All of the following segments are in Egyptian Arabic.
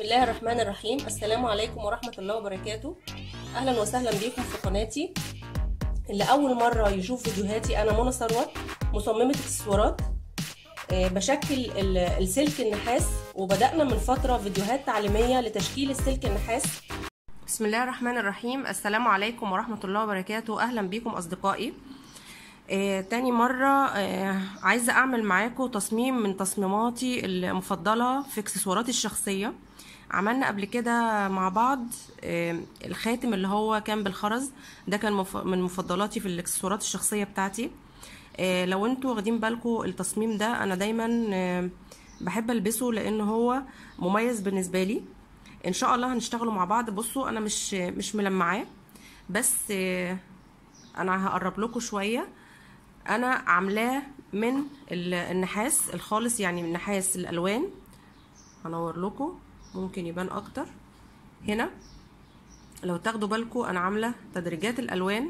بسم الله الرحمن الرحيم السلام عليكم ورحمة الله وبركاته أهلا وسهلا بكم في قناتي اللي أول مرة يشوف فيديوهاتي أنا منى ثروت مصممة اكسسوارات آه، بشكل ال- السلك النحاس وبدأنا من فترة فيديوهات تعليمية لتشكيل السلك النحاس بسم الله الرحمن الرحيم السلام عليكم ورحمة الله وبركاته أهلا بكم أصدقائي آه، تاني مرة آه، عايزة أعمل معاكم تصميم من تصميماتي المفضلة في اكسسواراتي الشخصية عملنا قبل كده مع بعض آه، الخاتم اللي هو كان بالخرز ده كان مف- من مفضلاتي في الاكسسوارات الشخصية بتاعتي آه، لو انتوا واخدين بالكم التصميم ده انا دايما آه، بحب البسه لان هو مميز بالنسبة لي ان شاء الله هنشتغلوا مع بعض بصوا انا مش مش ملمعاه بس آه، انا هقرب لكم شويه انا عاملاه من ال- النحاس الخالص يعني من نحاس الالوان هنور لكم ممكن يبان اكتر هنا لو تاخدوا بالكم انا عامله تدريجات الالوان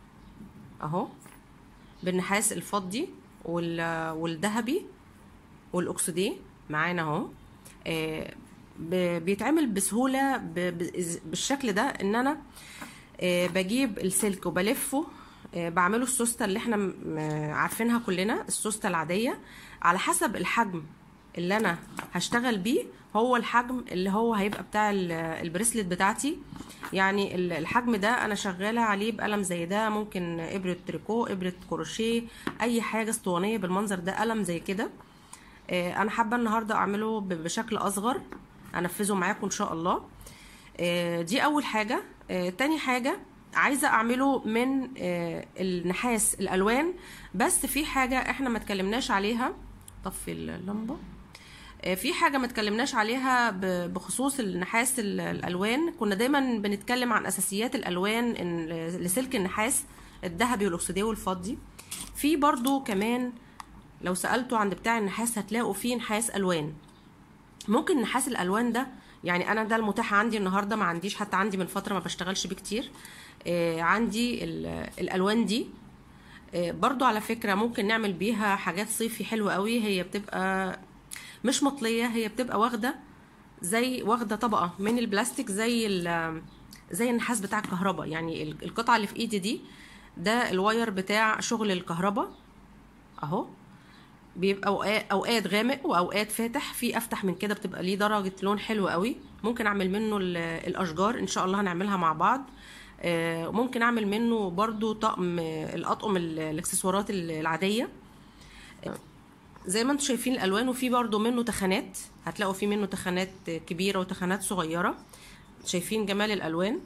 اهو بالنحاس الفضي وال- والذهبي والاكسديه معانا اهو آه، ب- بيتعمل بسهوله ب- ب- بالشكل ده ان انا آه، بجيب السلك وبلفه آه، بعمله السوسته اللي احنا م- م- عارفينها كلنا السوسته العاديه على حسب الحجم اللي انا هشتغل بيه هو الحجم اللي هو هيبقى بتاع ال- البريسلت بتاعتي يعني ال- الحجم ده انا شغاله عليه بقلم زي ده ممكن ابره تريكو ابره كروشيه اي حاجه اسطوانيه بالمنظر ده قلم زي كده آه، انا حابه النهارده اعمله ب- بشكل اصغر انفذه معاكم ان شاء الله آه، دي اول حاجه آه، تاني حاجه عايزه اعمله من آه، النحاس الالوان بس في حاجه احنا ما اتكلمناش عليها طفي اللمبه آه، في حاجه ما اتكلمناش عليها ب- بخصوص النحاس ال- الالوان كنا دايما بنتكلم عن اساسيات الالوان إن- لسلك النحاس الذهبي والاكسديه والفضي في برضو كمان لو سالتوا عند بتاع النحاس هتلاقوا فيه نحاس الوان ممكن نحاس الالوان ده يعني انا ده المتاح عندي النهارده ما عنديش حتى عندي من فتره ما بشتغلش بيه كتير آه عندي ال- الالوان دي آه برضو على فكره ممكن نعمل بيها حاجات صيفي حلوه قوي هي بتبقى مش مطليه هي بتبقى واخده زي واخده طبقه من البلاستيك زي ال- زي النحاس بتاع الكهرباء يعني ال- القطعه اللي في ايدي دي ده الواير بتاع شغل الكهرباء اهو بيبقى اوقات اوقات غامق واوقات فاتح في افتح من كده بتبقى ليه درجه لون حلو قوي ممكن اعمل منه ال- الاشجار ان شاء الله هنعملها مع بعض آه، ممكن اعمل منه برضو طقم آه، الاطقم ال- الاكسسوارات ال- العاديه آه، زي ما انتم شايفين الالوان وفي برضو منه تخانات هتلاقوا في منه تخانات كبيره وتخانات صغيره شايفين جمال الالوان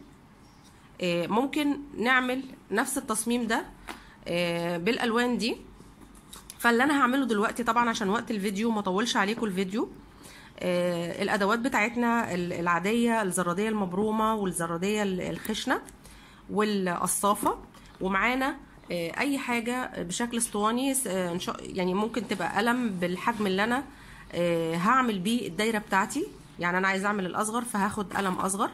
آه، ممكن نعمل نفس التصميم ده آه، بالالوان دي فاللي انا هعمله دلوقتي طبعا عشان وقت الفيديو ما اطولش عليكم الفيديو آه الادوات بتاعتنا ال- العاديه الزراديه المبرومه والزراديه ال- الخشنه والقصافه ومعانا آه اي حاجه بشكل اسطواني س- آه إن شاء- يعني ممكن تبقى قلم بالحجم اللي انا آه هعمل بيه الدايره بتاعتي يعني انا عايزه اعمل الاصغر فهاخد قلم اصغر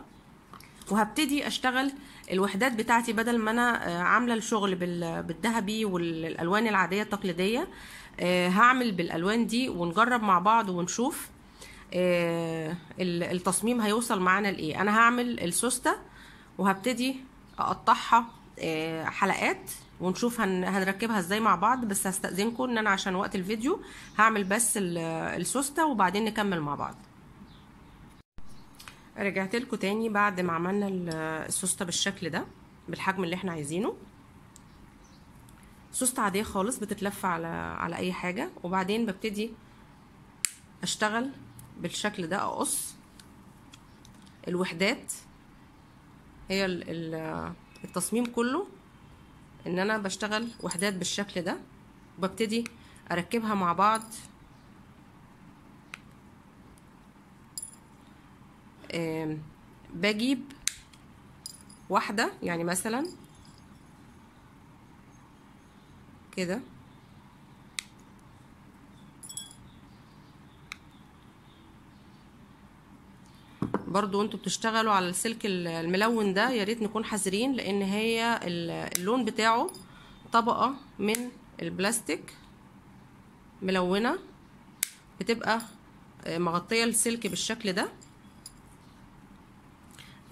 وهبتدي اشتغل الوحدات بتاعتي بدل ما انا آه، عامله الشغل بال- بالذهبي والالوان العاديه التقليديه آه، هعمل بالالوان دي ونجرب مع بعض ونشوف آه، ال- التصميم هيوصل معانا لايه انا هعمل السوسته وهبتدي اقطعها آه، حلقات ونشوف هن- هنركبها ازاي مع بعض بس هستأذنكم ان انا عشان وقت الفيديو هعمل بس ال- السوسته وبعدين نكمل مع بعض رجعت لكم تاني بعد ما عملنا ال- السوسته بالشكل ده بالحجم اللي احنا عايزينه سوسته عاديه خالص بتتلف على على اي حاجه وبعدين ببتدي اشتغل بالشكل ده اقص الوحدات هي ال- ال- التصميم كله ان انا بشتغل وحدات بالشكل ده وببتدي اركبها مع بعض آم، بجيب واحدة يعني مثلا كده برضو انتوا بتشتغلوا على السلك ال- الملون ده يا ريت نكون حذرين لان هي ال- اللون بتاعه طبقة من البلاستيك ملونة بتبقى مغطية السلك بالشكل ده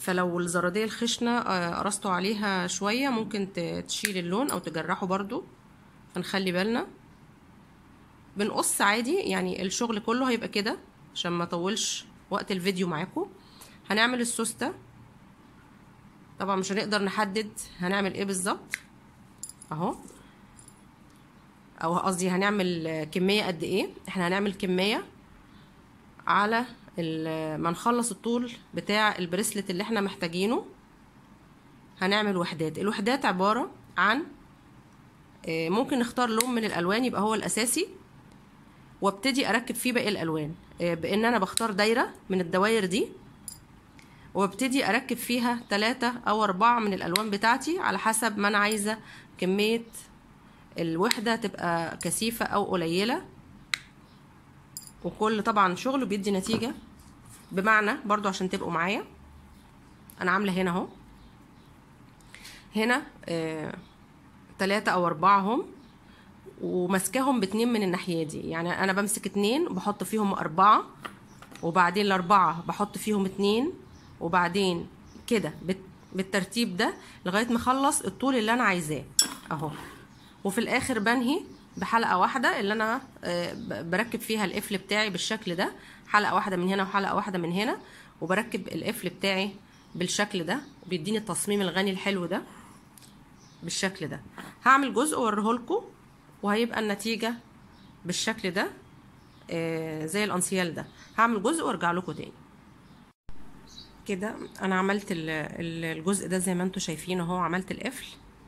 فلو الزرادية الخشنة آه، قرصتوا عليها شوية ممكن ت- تشيل اللون او تجرحوا برضو فنخلي بالنا بنقص عادي يعني الشغل كله هيبقى كده عشان ما اطولش وقت الفيديو معاكم هنعمل الصوص ده طبعا مش هنقدر نحدد هنعمل ايه بالظبط اهو او قصدي هنعمل كمية قد ايه احنا هنعمل كمية على ال- ما نخلص الطول بتاع البريسلت اللي احنا محتاجينه هنعمل وحدات الوحدات عبارة عن آه، ممكن نختار لون من الالوان يبقى هو الاساسي وابتدي اركب فيه باقي الالوان آه، بان انا بختار دايره من الدواير دي وابتدي اركب فيها ثلاثة او اربعة من الالوان بتاعتي على حسب ما انا عايزه كميه الوحده تبقى كثيفه او قليله وكل طبعا شغل بيدي نتيجه بمعنى برضو عشان تبقوا معايا انا عامله هنا اهو هنا آه تلاتة او اربعة هم وماسكاهم باتنين من الناحية دي يعني انا بمسك اتنين بحط فيهم اربعة وبعدين الاربعة بحط فيهم اتنين وبعدين كده بت- بالترتيب ده لغاية ما اخلص الطول اللي انا عايزاه اهو وفي الاخر بنهي بحلقة واحدة اللي انا آه، ب- بركب فيها القفل بتاعي بالشكل ده حلقة واحدة من هنا وحلقة واحدة من هنا وبركب القفل بتاعي بالشكل ده وبيديني التصميم الغني الحلو ده بالشكل ده هعمل جزء واوريهولكوا وهيبقى النتيجة بالشكل ده آه زي الانسيال ده هعمل جزء وارجع لكم تاني كده انا عملت ال- ال- الجزء ده زي ما انتم شايفين اهو عملت القفل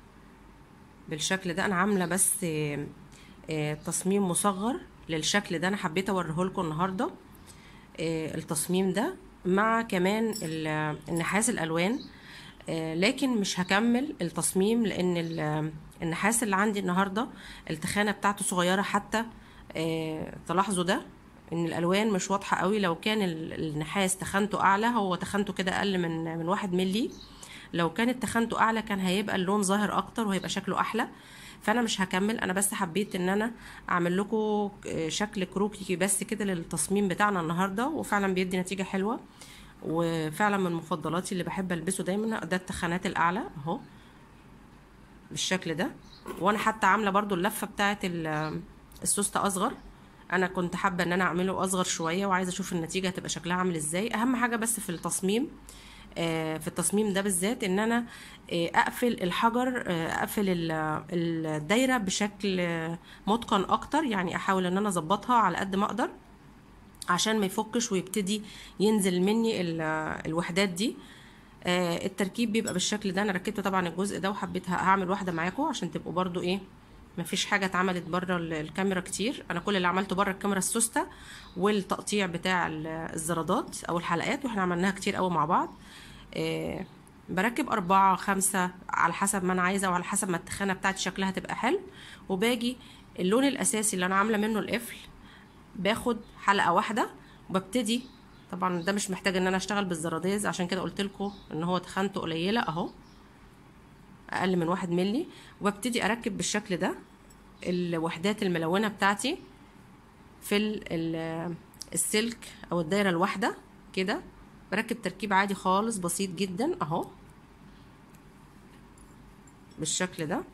بالشكل ده انا عامله بس آه، آه، تصميم مصغر للشكل ده انا حبيت اوريهولكم النهارده آه، التصميم ده مع كمان ال- النحاس الالوان آه، لكن مش هكمل التصميم لان ال- النحاس اللي عندي النهارده التخانه بتاعته صغيره حتى آه، تلاحظوا ده ان الالوان مش واضحه قوي لو كان ال- النحاس تخانته اعلى هو تخانته كده اقل من من واحد ملي لو كانت تخانته اعلى كان هيبقى اللون ظاهر اكتر وهيبقى شكله احلى فانا مش هكمل انا بس حبيت ان انا اعمل لكم شكل كروكي بس كده للتصميم بتاعنا النهارده وفعلا بيدي نتيجه حلوه وفعلا من مفضلاتي اللي بحب البسه دايما ده التخانات الاعلى اهو بالشكل ده وانا حتى عامله برضو اللفه بتاعه ال- السوسته اصغر انا كنت حابه ان انا اعمله اصغر شويه وعايزه اشوف النتيجه هتبقى شكلها عامل ازاي اهم حاجه بس في التصميم آه، في التصميم ده بالذات ان انا آه، اقفل الحجر آه، اقفل ال- الدايره بشكل آه، متقن اكتر يعني احاول ان انا اظبطها على قد ما اقدر عشان ما يفكش ويبتدي ينزل مني ال- الوحدات دي آه، التركيب بيبقى بالشكل ده انا ركبت طبعا الجزء ده وحبيت ه- هعمل واحده معاكم عشان تبقوا برضو ايه مفيش حاجه اتعملت بره ال- الكاميرا كتير انا كل اللي عملته بره الكاميرا السوسته والتقطيع بتاع ال- الزرادات او الحلقات واحنا عملناها كتير قوي مع بعض آه، بركب أربعة خمسة على حسب ما أنا عايزة وعلى حسب ما التخانة بتاعتي شكلها تبقى حلو وباجي اللون الأساسي اللي أنا عاملة منه القفل باخد حلقة واحدة وببتدي طبعا ده مش محتاج ان انا اشتغل بالزراديز عشان كده قلت لكم ان هو تخانته قليله اهو اقل من واحد ملي وببتدي اركب بالشكل ده الوحدات الملونه بتاعتي في ال- ال- السلك او الدايره الواحده كده بركب تركيب عادي خالص بسيط جدا اهو بالشكل ده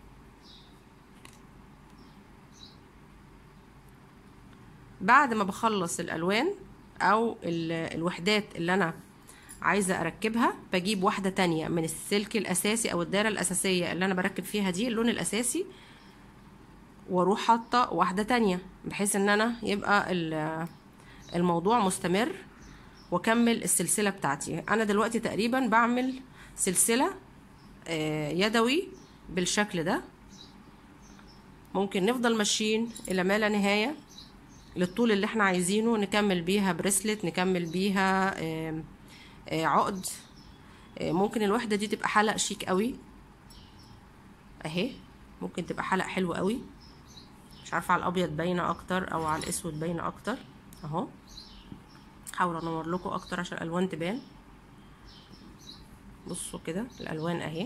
بعد ما بخلص الالوان او ال- الوحدات اللي انا عايزه اركبها بجيب واحده تانية من السلك الاساسي او الدايره الاساسيه اللي انا بركب فيها دي اللون الاساسي واروح حاطه واحده تانية بحيث ان انا يبقى ال- الموضوع مستمر واكمل السلسله بتاعتي انا دلوقتي تقريبا بعمل سلسله آه، يدوي بالشكل ده ممكن نفضل ماشيين الى ما لا نهايه للطول اللي احنا عايزينه نكمل بيها بريسلت نكمل بيها آم، آه، عقد آه، ممكن الوحده دي تبقى حلق شيك قوي اهي ممكن تبقى حلق حلو قوي مش عارفه على الابيض باينه اكتر او على الاسود باينه اكتر اهو حاول انور لكم اكتر عشان الالوان تبان بصوا كده الالوان اهي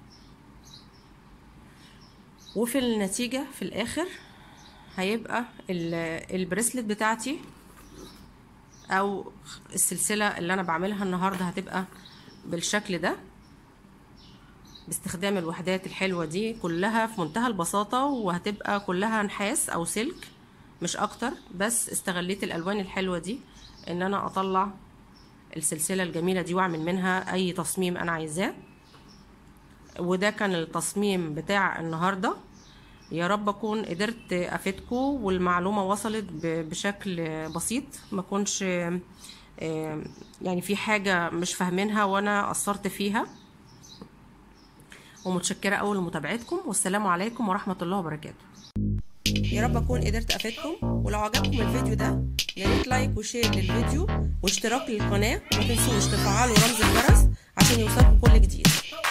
وفي النتيجه في الاخر هيبقى ال- البريسلت بتاعتي او السلسله اللي انا بعملها النهارده هتبقى بالشكل ده باستخدام الوحدات الحلوة دي كلها في منتهى البساطة وهتبقى كلها نحاس او سلك مش اكتر بس استغليت الالوان الحلوة دي ان انا اطلع السلسلة الجميلة دي واعمل منها اي تصميم انا عايزاه وده كان التصميم بتاع النهاردة يا رب اكون قدرت افيدكم والمعلومة وصلت بشكل بسيط ما كنش يعني في حاجة مش فاهمينها وانا قصرت فيها ومتشكرة أوي لمتابعتكم والسلام عليكم ورحمة الله وبركاته يا رب أكون قدرت أفيدكم ولو عجبكم الفيديو ده يا ريت لايك وشير للفيديو واشتراك للقناة وما تنسوش تفعلوا رمز الجرس عشان يوصلكم كل جديد